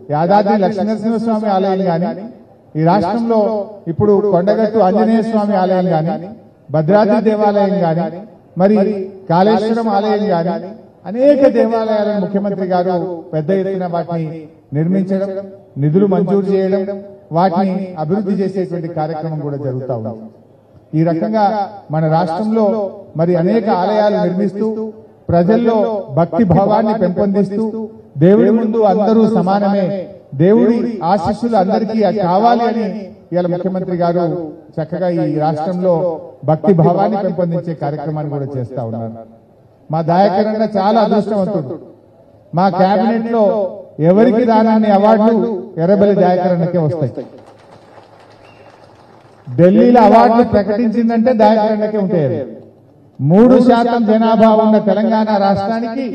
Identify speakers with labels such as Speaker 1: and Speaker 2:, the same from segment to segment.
Speaker 1: యాదాద్రి లక్ష్మీనరసింహస్వామి ఆలయం గాని ఈ రాష్ట్రంలో ఇప్పుడు కొండగట్టు ఆంజనేయ స్వామి ఆలయం గాని భద్రాద్రి దేవాలయం గాని మరి కాళేశ్వరం ఆలయం గాని అనేక దేవాలయాలను ముఖ్యమంత్రి గారు పెద్ద ఎత్తున వాటిని నిర్మించడం నిధులు మంజూరు చేయడం వాటిని అభివృద్ధి చేసేటువంటి కార్యక్రమం కూడా జరుగుతా ఉంది ఈ రకంగా మన రాష్ట్రంలో మరి అనేక ఆలయాలు నిర్మిస్తూ ప్రజల్లో భక్తి భావాన్ని పెంపొందిస్తూ దేవుడి ముందు అందరూ సమానమే దేవుడి ఆశీస్సులు అందరికీ కావాలి అని ఇవాళ ముఖ్యమంత్రి గారు చక్కగా ఈ రాష్ట్రంలో భక్తి భావాన్ని పెంపొందించే కార్యక్రమాన్ని కూడా చేస్తా ఉన్నారు మా దాయకరణ చాలా అదృష్టవంతుడు మా కేబినెట్ లో ఎవరికి రానని అవార్డులు ఎర్రబెల్లి దాయకరణకే వస్తాయి ఢిల్లీలో అవార్డులు ప్రకటించిందంటే దాయకరణకే ఉంటాయి మూడు శాతం జనాభా ఉన్న తెలంగాణ రాష్ట్రానికి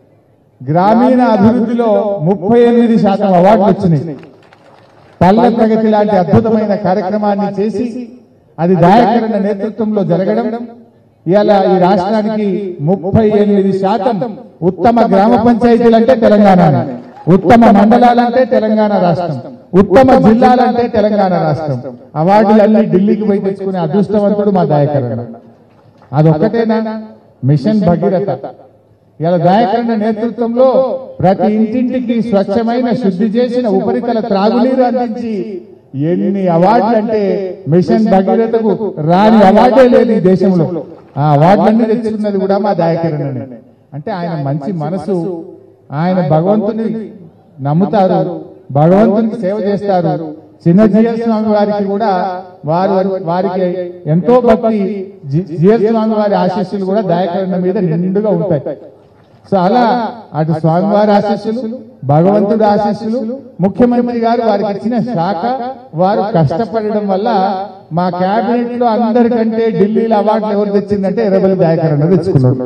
Speaker 1: గ్రామీణ అభివృద్ధిలో ముప్పై ఎనిమిది శాతం అవార్డులు వచ్చినాయి పల్లె ప్రగతి లాంటి అద్భుతమైన కార్యక్రమాన్ని చేసి అది దాయకరణ నేతృత్వంలో జరగడం ఇవాళ ఈ రాష్ట్రానికి ముప్పై ఎనిమిది శాతం ఉత్తమ గ్రామ పంచాయతీలంటే తెలంగాణ ఉత్తమ మండలాలంటే తెలంగాణ రాష్ట్రం ఉత్తమ జిల్లాలంటే తెలంగాణ రాష్ట్రం అవార్డులన్నీ ఢిల్లీకి పోయి తెచ్చుకునే అదృష్టవంతుడు మా దాయకరణ అదొక్కటేనా మిషన్ భగీరథ ఇలా దాయకరణ నేతృత్వంలో ప్రతి ఇంటింటికి స్వచ్ఛమైన శుద్ధి చేసిన ఉపరితల త్రాగునీరు అందించి ఎన్ని అవార్డులు అంటే మిషన్ భగీరథకు రాని అవార్డే లేదు ఈ దేశంలో ఆ అవార్డులన్నీ తెచ్చుకున్నది కూడా మా దాయకరణనే అంటే ఆయన మంచి మనసు ఆయన భగవంతుని నమ్ముతారు భగవంతునికి సేవ చేస్తారు చిన్నజీయ స్వామి వారికి కూడా వారు వారికి ఎంతో భక్తి జిఎల్ స్వామి వారి ఆశీస్సులు కూడా దాయకరణ మీద నిండుగా ఉంటాయి సో అలా అటు స్వామివారి ఆశీస్సులు భగవంతుడి ఆశీస్సులు ముఖ్యమంత్రి గారు వారికి ఇచ్చిన శాఖ వారు కష్టపడడం వల్ల మా కేబినెట్ లో అందరికంటే ఢిల్లీలో అవార్డులు ఎవరు తెచ్చిందంటే ఇరవై దాయకరణ తెచ్చుకున్నాడు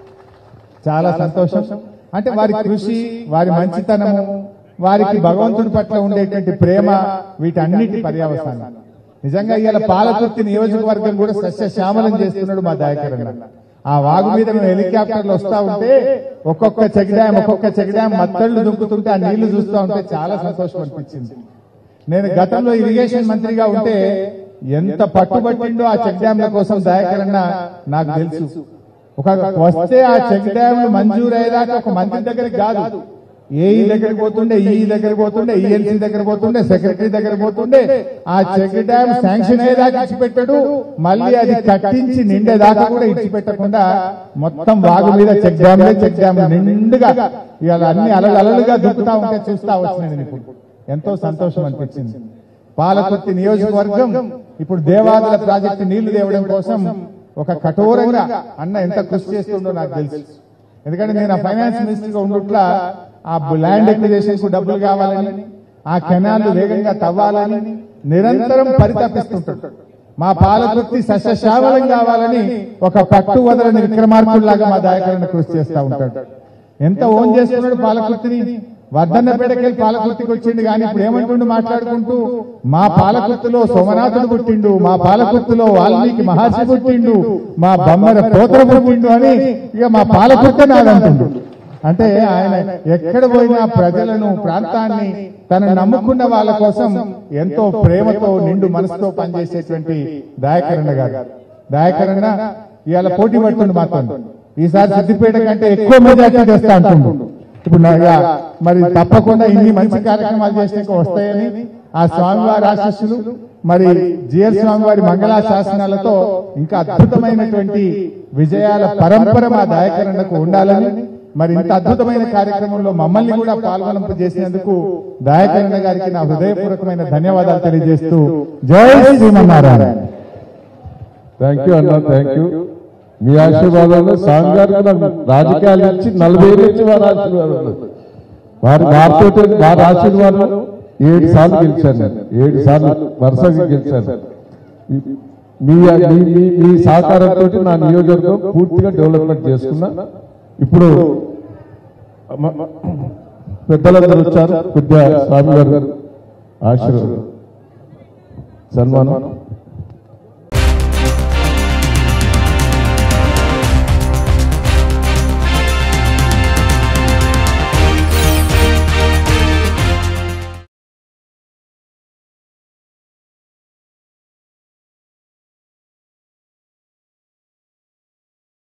Speaker 1: చాలా సంతోషం అంటే వారి కృషి వారి మంచితనము వారికి భగవంతుడి పట్ల ఉండేటువంటి ప్రేమ వీటన్నిటి పర్యావసానం నిజంగా ఇవాళ పాలకుర్తి నియోజకవర్గం కూడా సస్యశ్యామలం చేస్తున్నాడు మా దాయకరణ ఆ వాగు మీద మేము హెలికాప్టర్లు వస్తా ఉంటే ఒక్కొక్క చెక్ డ్యామ్ ఒక్కొక్క చెక్ డ్యామ్ మత్తళ్ళు దుంకుతుంటే ఆ నీళ్లు చూస్తా ఉంటే చాలా సంతోషం అనిపించింది నేను గతంలో ఇరిగేషన్ మంత్రిగా ఉంటే ఎంత పట్టుబట్టిండో ఆ చెక్ డ్యాంల కోసం దాయకరణ నాకు తెలుసు ఒక వస్తే ఆ చెక్ డ్యామ్ మంజూరు అయ్యేదాకా ఒక మంత్రి దగ్గరికి కాదు ఏఈ దగ్గరికి పోతుండే ఈ దగ్గరికి పోతుండే ఈఎల్సీ దగ్గర పోతుండే సెక్రటరీ దగ్గర పోతుండే ఆ చెక్ డ్యామ్ శాంక్షన్ అయ్యేదాకా ఇచ్చిపెట్టాడు మళ్ళీ అది కట్టించి నిండేదాకా కూడా ఇచ్చిపెట్టకుండా మొత్తం వాగు మీద చెక్ డ్యామ్ చెక్ డ్యామ్ నిండుగా ఇవాళ అన్ని అలలు అలలుగా దుక్కుతా ఉంటే చూస్తా వచ్చినాను నేను ఇప్పుడు ఎంతో సంతోషం అనిపించింది పాలకుర్తి నియోజకవర్గం ఇప్పుడు దేవాదుల ప్రాజెక్టు నీళ్లు తేవడం కోసం ఒక కఠోరంగా అన్న ఎంత కృషి చేస్తుండో నాకు తెలుసు ఎందుకంటే నేను ఆ ఫైనాన్స్ మినిస్టర్ గా ఉన్నట్లా ఆ ల్యాండ్ ఎక్విజేషన్ కు డబ్బులు కావాలని ఆ కెనాల్ వేగంగా తవ్వాలని నిరంతరం పరితపిస్తుంటాడు మా పాలకృతి సస్యశ్యామలం కావాలని ఒక పట్టు వదలని విక్రమార్కుల్లాగా మా దాయకరణ కృషి చేస్తా ఉంటాడు ఎంత ఓన్ చేసుకున్నాడు పాలకృతిని వర్ధన్నపేటకెళ్ళి పాలకృతికి వచ్చిండు కానీ ఇప్పుడు ఏమంటుండు మాట్లాడుకుంటూ మా పాలకృతిలో సోమనాథుడు పుట్టిండు మా పాలకృతిలో వాల్మీకి మహర్షి పుట్టిండు మా బొమ్మర పోతర పుట్టిండు అని ఇక మా పాలకృతి నాదంటుండు అంటే ఆయన ఎక్కడ పోయినా ప్రజలను ప్రాంతాన్ని తను నమ్ముకున్న వాళ్ళ కోసం ఎంతో ప్రేమతో నిండు మనసుతో పనిచేసేటువంటి దాయకరణ గారు దాయకరణ ఇవాళ పోటీ పడుతుండు మాత్రం ఈసారి సిద్దిపేట కంటే ఎక్కువ మెజార్టీ తెస్తా అంటుండు ఇప్పుడు నా- ఇక మరి తప్పకుండా ఇన్ని మంచి కార్యక్రమాలు చేసినాక వస్తాయని ఆ స్వామివారి ఆశస్సులు మరి జిఎల్ స్వామివారి మంగళా శాసనాలతో ఇంకా అద్భుతమైనటువంటి విజయాల పరంపర మా దాయకరణకు ఉండాలని మరి ఇంత అద్భుతమైన కార్యక్రమంలో మమ్మల్ని కూడా పాల్గొనంప చేసినందుకు దాయకరణ గారికి నా హృదయపూర్వకమైన ధన్యవాదాలు తెలియజేస్తూ జై శ్రీమన్నారాయణ
Speaker 2: థ్యాంక్ యూ అన్న థ్యాంక్ యూ మీ ఆశీర్వాదాలు స్వామి గారు కూడా రాజకీయాలు ఇచ్చి నలభై ఏళ్ళు ఇచ్చి వారి ఆశీర్వాదాలు వారి వారితో వారి ఆశీర్వాదం ఏడు సార్లు గెలిచాను నేను ఏడు సార్లు వరుసగా గెలిచాను మీ మీ- మీ మీ సహకారంతో నా నియోజకవర్గం పూర్తిగా డెవలప్మెంట్ చేసుకున్నా ఇప్పుడు మ- పెద్దలందరూ వచ్చారు కొద్దిగా స్వామి గారు ఆశీర్వాదం సన్మానం